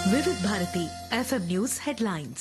వివిధ Bharati FM news headlines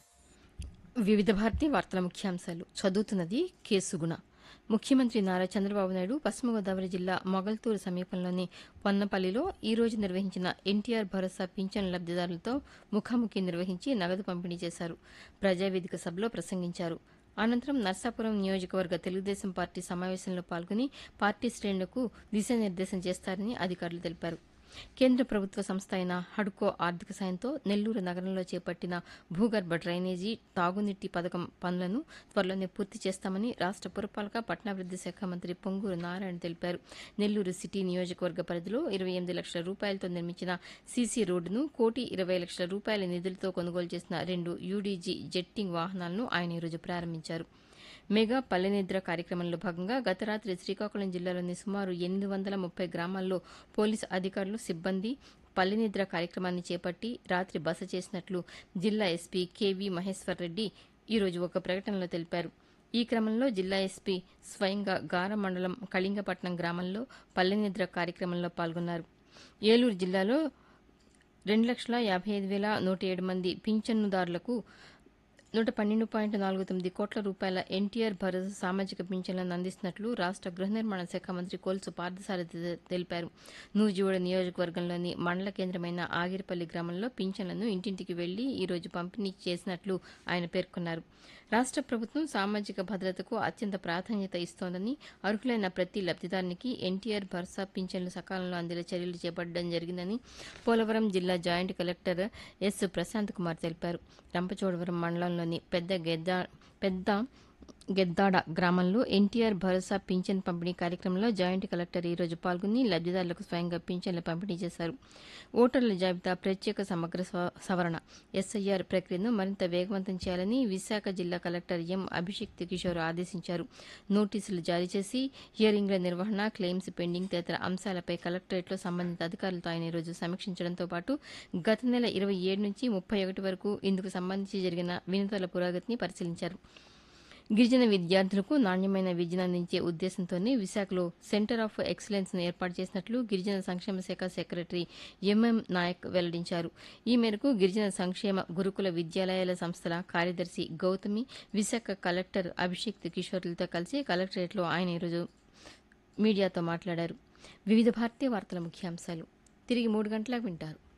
వివిధ భారతి వార్తల ముఖ్యాంశాలు చదువుతున్నది కేసుగుణ ముఖ్యమంత్రి నారా చంద్రబాబు నాయుడు పశ్చిమ గోదావరి జిల్లా మొగల్తూరు సమీపంలోని పొన్నపల్లిలో ఈ రోజు నిర్వహించిన ఎన్టీఆర్ భరోసా పింఛన్ లబ్దిదారులతో ముఖాముఖి నిర్వహించి నగదు పంపిణీ చేశారు ప్రజావేదిక సభలో ప్రసంగించారు అనంతరం నర్సాపురం నియోజకవర్గ తెలుగుదేశం పార్టీ సమావేశంలో పాల్గొని పార్టీ శ్రేణులకు దిశానిర్దేశం చేస్తారని అధికారులు తెలిపారు కేంద్ర ప్రభుత్వ సంస్థ అయిన హడ్కో ఆర్థిక సాయంతో నెల్లూరు నగరంలో చేపట్టిన భూగర్భ డ్రైనేజీ తాగునీటి పథకం పనులను త్వరలోనే పూర్తి చేస్తామని రాష్ట పురపాలక పట్టణాభివృద్ది శాఖ మంత్రి పొంగూరు నారాయణ తెలిపారు నెల్లూరు సిటీ నియోజకవర్గ పరిధిలో ఇరవై ఎనిమిది లక్షల రూపాయలతో నిర్మించిన సీసీ రోడ్డును కోటి ఇరవై లక్షల రూపాయల నిధులతో కొనుగోలు చేసిన రెండు యూడీజీ జెట్టింగ్ వాహనాలను ఆయన ఈరోజు ప్రారంభించారు మెగా పల్లెనిద్ర కార్యక్రమంలో భాగంగా గత రాత్రి శ్రీకాకుళం జిల్లాలోని సుమారు ఎనిమిది వందల ముప్పై గ్రామాల్లో పోలీసు అధికారులు సిబ్బంది పల్లెనిద్ర కార్యక్రమాన్ని చేపట్టి రాత్రి బస చేసినట్లు జిల్లా ఎస్పీ కెవి మహేశ్వర్ రెడ్డి ఈరోజు ఒక ప్రకటనలో తెలిపారు ఈ క్రమంలో జిల్లా ఎస్పీ స్వయంగా గార మండలం కళింగపట్నం గ్రామంలో పల్లెనిద్ర కార్యక్రమంలో పాల్గొన్నారు ఏలూరు జిల్లాలో రెండు లక్షల యాభై ఐదు వేల నూట ఏడు మంది పింఛన్నుదారులకు నూట పన్నెండు పాయింట్ నాలుగు తొమ్మిది కోట్ల రూపాయల ఎన్టీఆర్ భరోసా సామాజిక పింఛన్లను అందిస్తున్నట్లు రాష్ట గృహ నిర్మాణ శాఖ మంత్రి కోల్సు పార్థసారథి తెలిపారు నూజివీడు నియోజకవర్గంలోని మండల కేంద్రమైన ఆగిరిపల్లి గ్రామంలో పింఛన్లను ఇంటింటికి వెళ్లి ఈ రోజు పంపిణీ చేసినట్లు ఆయన పేర్కొన్నారు రాష్ట ప్రభుత్వం సామాజిక భద్రతకు అత్యంత ప్రాధాన్యత ఇస్తోందని అర్హులైన ప్రతి లబ్దిదారునికి ఎన్టీఆర్ భరోసా పింఛన్లు సకాలంలో అందేలా చర్యలు చేపట్టడం జరిగిందని పోలవరం జిల్లా joint collector S Prashant Kumar తెలిపారు రంపచోడవరం మండలంలోని పెద్ద గెద్ద పెద్ద గెద్దాడ గ్రామంలో ఎన్టీఆర్ భరోసా పింఛన్ పంపిణీ కార్యక్రమంలో జాయింట్ కలెక్టర్ ఈ రోజు పాల్గొని లబ్దిదారులకు స్వయంగా పింఛన్లు పంపిణీ చేశారు ఓటర్ల జాబితా ప్రత్యేక సమగ్ర స్వ- సవరణ ఎస్ఐఆర్ ప్రక్రియను మరింత వేగవంతం చేయాలని విశాఖ జిల్లా కలెక్టర్ ఎం అభిషేక్ కిషోర్ ఆదేశించారు నోటీసులు జారీ చేసి హియరింగ్ల నిర్వహణ క్లెయిమ్స్ పెండింగ్ తదితర అంశాలపై కలెక్టరేట్లో సంబంధిత అధికారులతో ఆయన ఈరోజు సమీక్షించడంతో పాటు గత నెల ఇరవై ఏడు నుంచి ముప్పై ఒకటి వరకు ఇందుకు సంబంధించి జరిగిన వినతుల పురోగతిని పరిశీలించారు గిరిజన విద్యార్థులకు నాణ్యమైన విద్యను అందించే ఉద్దేశంతోనే విశాఖలో సెంటర్ ఆఫ్ ఎక్సలెన్స్ ను ఏర్పాటు చేసినట్లు గిరిజన సంక్షేమ శాఖ సెక్రటరీ ఎంఎం నాయక్ వెల్లడించారు ఈ మేరకు గిరిజన సంక్షేమ గురుకుల విద్యాలయాల సంస్థల కార్యదర్శి గౌతమి విశాఖ కలెక్టర్ అభిషేక్ కిషోర్లతో కలిసి కలెక్టరేట్లో ఆయన ఈరోజు మీడియాతో మాట్లాడారు వివిధ భారతీయ వార్తల ముఖ్యాంశాలు తిరిగి మూడు గంటలకు వింటారు